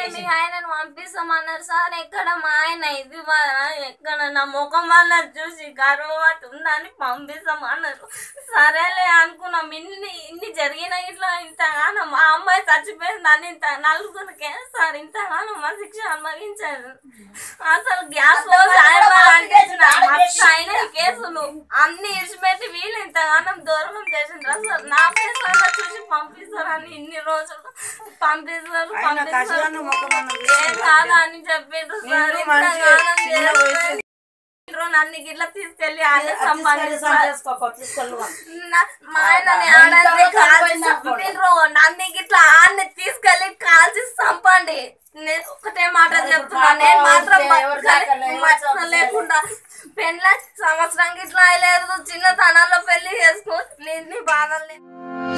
మీ ఆయనను పంపిస్తామన్నారు సార్ ఎక్కడ మా ఆయన ఇది మా ఎక్కడ నా ముఖం వల్ల చూసి గర్వపట్టి ఉందని పంపిస్తామన్నారు సరేలే అనుకున్నాం ఇన్ని ఇన్ని జరిగిన ఇట్లా ఇంతగానో మా అమ్మాయి చచ్చిపోయిందని ఇంత నలుగురికి సార్ ఇంతగానో మా శిక్ష అనుభవించారు అసలు గ్యాస్ లో అయిన కేసులు అన్ని ఇడిచిపెట్టి వీళ్ళు ఇంతగానం దూరం చేసిండ్రు అసలు నా ఫేస్ అలా చూసి పంపిస్తారని ఇన్ని రోజులు పంపిస్తారు ఆయన కసిగాను పంపిస్తారు మొక్కమన్న ఏం కాదా అని చెప్పిండ్రు సార్ వీళ్ళు మంచి ఇంతగానం చిన్న వయసు. చేస్తారు. నన్ను గిట్లా తీసుకెళ్లి ఆడే సంపాదిస్తారు తీసుకెళ్ళు నా- మా ఆయనని ఆ, ఆడని ఇంతలో కాల్చి చనిపోయింది అనుకోండి. చంపిండ్రు నన్ను గిట్లా ఆడిని తీసుకెళ్లి కాల్చి చంపండి నేను ఒకటే మాట చెప్తున్నా నేను మాత్రం ఎవరు బతకాలి. దాకా ఎవరు మచ్చ చంపుతారు? లేకుండా పెళ్ళ సంవత్సరం గిట్లా అయ్యలేదు చిన్నతనంలో పెళ్లి చేసుకో నీ బాధలు